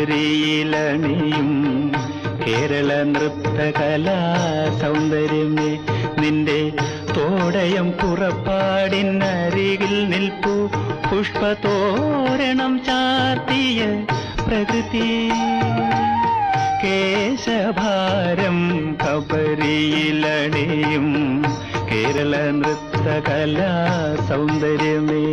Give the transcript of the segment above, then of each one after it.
കബരിയിലണിയും കേരള നൃത്തകലാ സൗന്ദര്യമേ നിന്റെ തോടയം പുറപ്പാടിനരികിൽ നിൽപ്പൂ പുഷ്പതോരണം ചാർത്തിയ പ്രകൃതി കേശഭാരം കബരിയിലണിയും കേരള നൃത്തകലാ സൗന്ദര്യമേ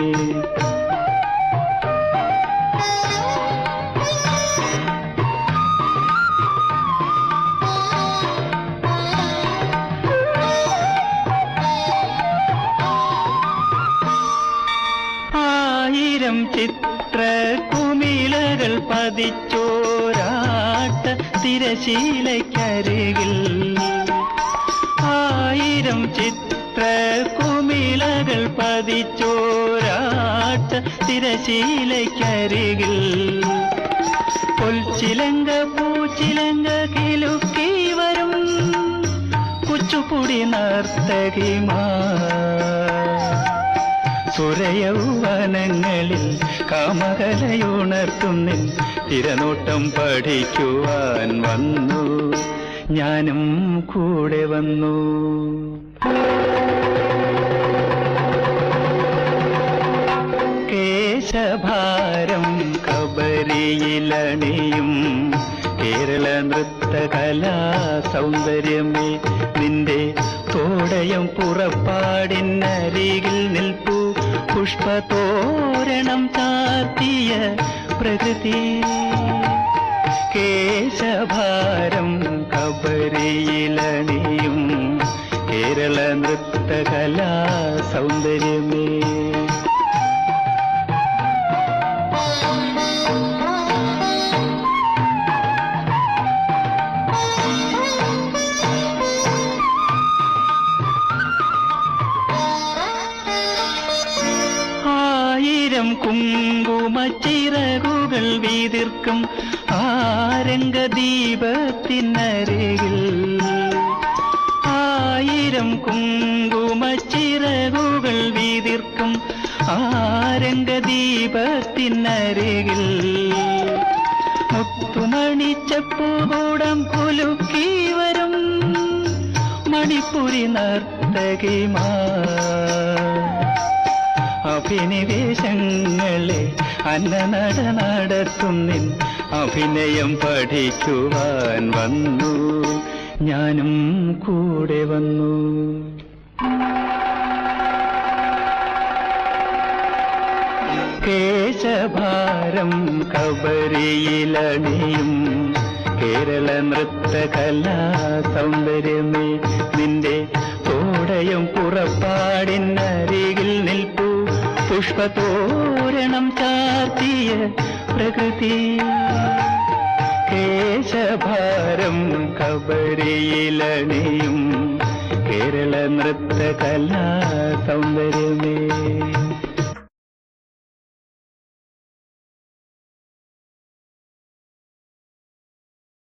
ആയിരം ചിത്ര കുമിളകൾ പതിച്ചോരാട്ട തിരശീലയ്ക്കരികിൽ ആയിരം ചിത്ര കുമിളകൾ പതിച്ചോരാട്ട തിരശീലയ്ക്കരികിൽ പൊൽച്ചിലങ്ക പൂച്ചിലങ്ക കിലുക്കി വരും കുച്ചുപുടി നർത്തകിമാർ സുരയൗവനങ്ങളിൽ കാമകലയുണർത്തുന്നിൻ തിരനോട്ടം പഠിക്കുവാൻ വന്നു ഞാനും കൂടെ വന്നു കേശഭാരം കബരിയിലണിയും കേരള നൃത്തകലാ സൗന്ദര്യമേ നിന്റെ തോടയം പുറപ്പാടിനരികിൽ നിൽപ്പൂ പുഷ്പതോരണം ചാർത്തിയ പ്രകൃതി കേശഭാരം കബരിയിലണിയും കേരള നൃത്തകലാ സൗന്ദര്യമേ ആയിരം കുങ്കുമച്ചിറകുകൾ വീതിർക്കും ആരംഗദീപത്തിനരികിൽ ആയിരം കുങ്കുമച്ചിറകുകൾ വീതിർക്കും ആരംഗദീപത്തിനരികിൽ മുത്തുമണിച്ചപ്പൂകൂടം കുലുക്കി വരും മണിപ്പുരി നർത്തകിമാർ അഭിനിവേശങ്ങളെ അന്നനട നടത്തുന്നിൻ അഭിനയം പഠിക്കുവാൻ വന്നു ഞാനും കൂടെ വന്നു കേശഭാരം കബരിയിലണിയും കേരള നൃത്തകലാ സൗന്ദര്യമേ നിന്റെ തോടയും പുറപ്പാടിനരികിൽ നിൽപ്പൂ പുഷ്പതോരണം ചാർത്തിയ പ്രകൃതി കേശഭാരം കബരിയിലണിയും കേരള നൃത്തകലാ സൗന്ദര്യമേ